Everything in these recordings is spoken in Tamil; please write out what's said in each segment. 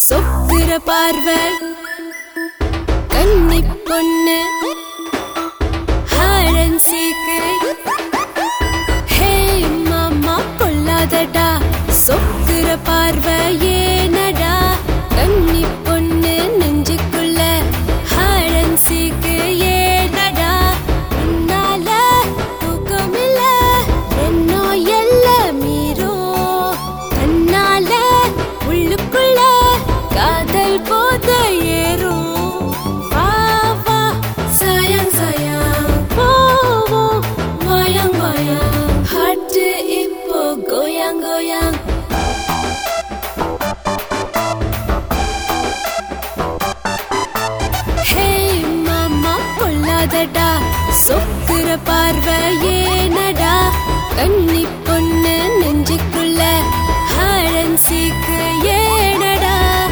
சொக்குற பார்வை கன்னி பொண்ணு ஹாரன் சீக்கு ஹே மாமா கொல்லாதடா சொக்குற பார்வை ஏனடா கன்னி பொண்ணு நெஞ்சுக்குள்ள ஹாரன் சீக்கு ஏனடா உன்னால தூக்கமில்ல என்னோ எல்ல மீறோ கண்ணால உள்ளுக்குள்ள காதல் போத ஏறும் வா வா சாயம் சாயம் போவோம் வாயாங் வாயாங் ஹார்ட் இப்போ கோயாங் கோயாங் ஹே மாமா கொல்லாதடா சொக்குற பார்வை ஏனடா கன்னி பொண்ணு நெஞ்சுக்குள்ள ஹாரன் சீக்கு ஏனடா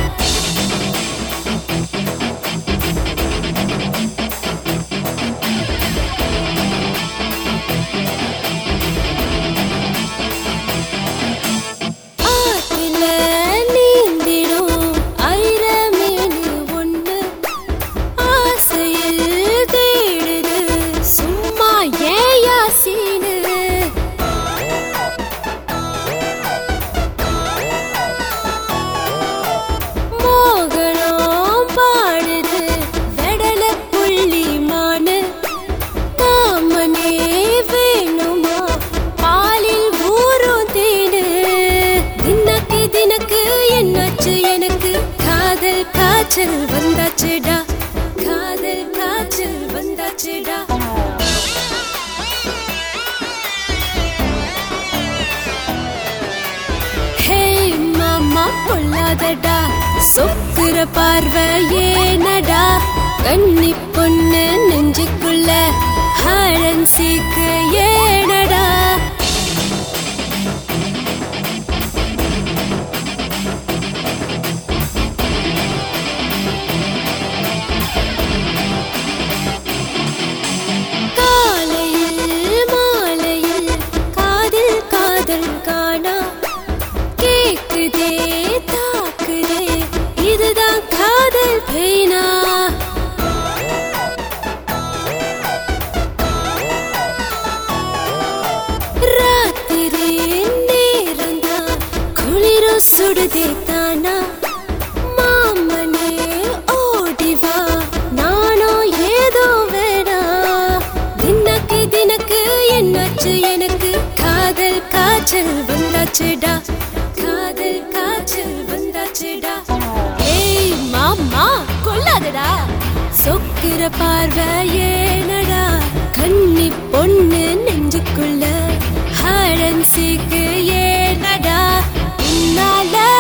ஆத்துல நீந்திடும் ஐரமீனு ஒண்ணு ஆசையில் தேடுது சும்மா ஏயா சீனு மோகனம் பாடுது வெடல புள்ளி மானு மாமனே வேணுமா பாலில் ஊறும் தேனு தினக்கு தினக்கு என்னாச்சு எனக்கு காதல் காய்ச்சல் வந்தாச்சுடா காதல் காய்ச்சல் வந்தாச்சுடா ஹே மாமா கொல்லாதடா சொக்குற பார்வை ஏனடா கன்னி பொண்ணு நெஞ்சுக்குள்ள ஹாரன் சீக்கு ஏனடா காலையில் மாலையில் காதில் காதல் காணா கேக்குதே தாக்குதே இதுதான் காதல் பேனா ராத்திரி நேரம்தான் குளிரும் சுடுதே தானா மாமனே ஓடிவா நானோ ஏதோ வேணா தினக்கு தினக்கு என்னாச்சு எனக்கு காதல் காய்ச்சல் வந்தாச்சுடா காதல் காய்ச்சல் வந்தாச்சுடா ஏய் மாமா கொல்லாதடா சொக்கிற பார்வை ஏனடா கன்னி பொண்ணு நெஞ்சுக்குள்ள ஹாரன் சீக்கு ஏனடா உன்னால